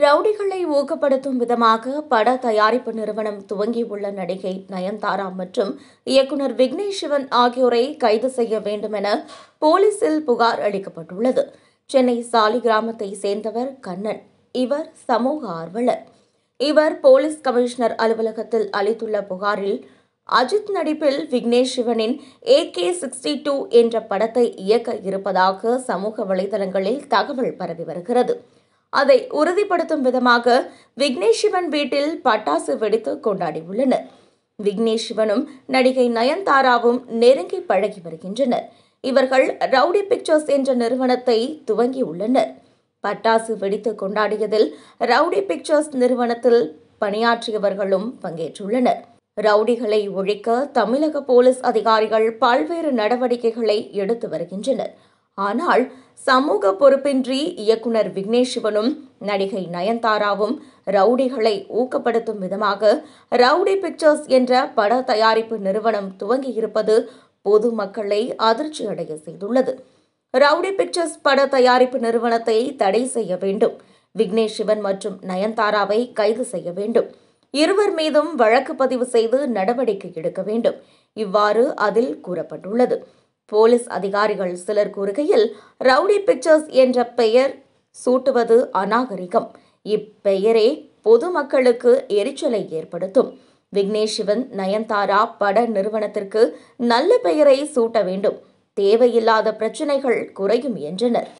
ரவுடிகளை ஊக்கப்படுத்தும் விதமாக பட தயாரிப்பு நிறுவனம் துவங்கியுள்ள நடிகை நயன்தாரா மற்றும் இயக்குனர் விக்னேஷ் சிவன் ஆகியோரை கைது செய்ய வேண்டும் என போலீசில் புகார் அளிக்கப்பட்டுள்ளது சென்னை சாலி கிராமத்தை சேர்ந்தவர் கண்ணன் இவர் சமூக ஆர்வலர் இவர் போலீஸ் கமிஷனர் அலுவலகத்தில் அளித்துள்ள புகாரில் அஜித் நடிப்பில் விக்னேஷ் சிவனின் ஏகே சிக்ஸ்டி டூ என்ற படத்தை இயக்க இருப்பதாக சமூக வலைதளங்களில் தகவல் பரவி வருகிறது அதை உறுதிப்படுத்தும் விதமாக விக்னேஷ் சிவன் வீட்டில் பட்டாசு வெடித்து கொண்டாடியுள்ளனர் விக்னேஷ் சிவனும் நடிகை நயன்தாராவும் நெருங்கி பழகி வருகின்றனர் இவர்கள் ரவுடி பிக்சர்ஸ் என்ற நிறுவனத்தை துவங்கியுள்ளனர் பட்டாசு வெடித்து கொண்டாடியதில் ரவுடி பிக்சர்ஸ் நிறுவனத்தில் பணியாற்றியவர்களும் பங்கேற்றுள்ளனர் ரவுடிகளை ஒழிக்க தமிழக போலீஸ் அதிகாரிகள் பல்வேறு நடவடிக்கைகளை எடுத்து வருகின்றனர் ஆனால் சமூக பொறுப்பின்றி இயக்குனர் விக்னேஷ் சிவனும் நடிகை நயன்தாராவும் ரவுடிகளை ஊக்கப்படுத்தும் விதமாக ரவுடி பிக்சர்ஸ் என்ற பட தயாரிப்பு நிறுவனம் துவங்கியிருப்பது பொதுமக்களை அதிர்ச்சியடைய செய்துள்ளது ரவுடி பிக்சர்ஸ் பட தயாரிப்பு நிறுவனத்தை தடை செய்ய வேண்டும் விக்னேஷ் சிவன் மற்றும் நயன்தாராவை கைது செய்ய வேண்டும் இருவர் மீதும் வழக்கு பதிவு செய்து நடவடிக்கை எடுக்க வேண்டும் இவ்வாறு அதில் கூறப்பட்டுள்ளது போலீஸ் அதிகாரிகள் சிலர் கூறுகையில் ரவுடி பிக்சர்ஸ் என்ற பெயர் சூட்டுவது அநாகரிகம் இப்பெயரே பொதுமக்களுக்கு எரிச்சலை ஏற்படுத்தும் விக்னேஷ் சிவன் நயன்தாரா பட நிறுவனத்திற்கு நல்ல பெயரை சூட்ட வேண்டும் தேவையில்லாத பிரச்சினைகள் குறையும் என்றனர்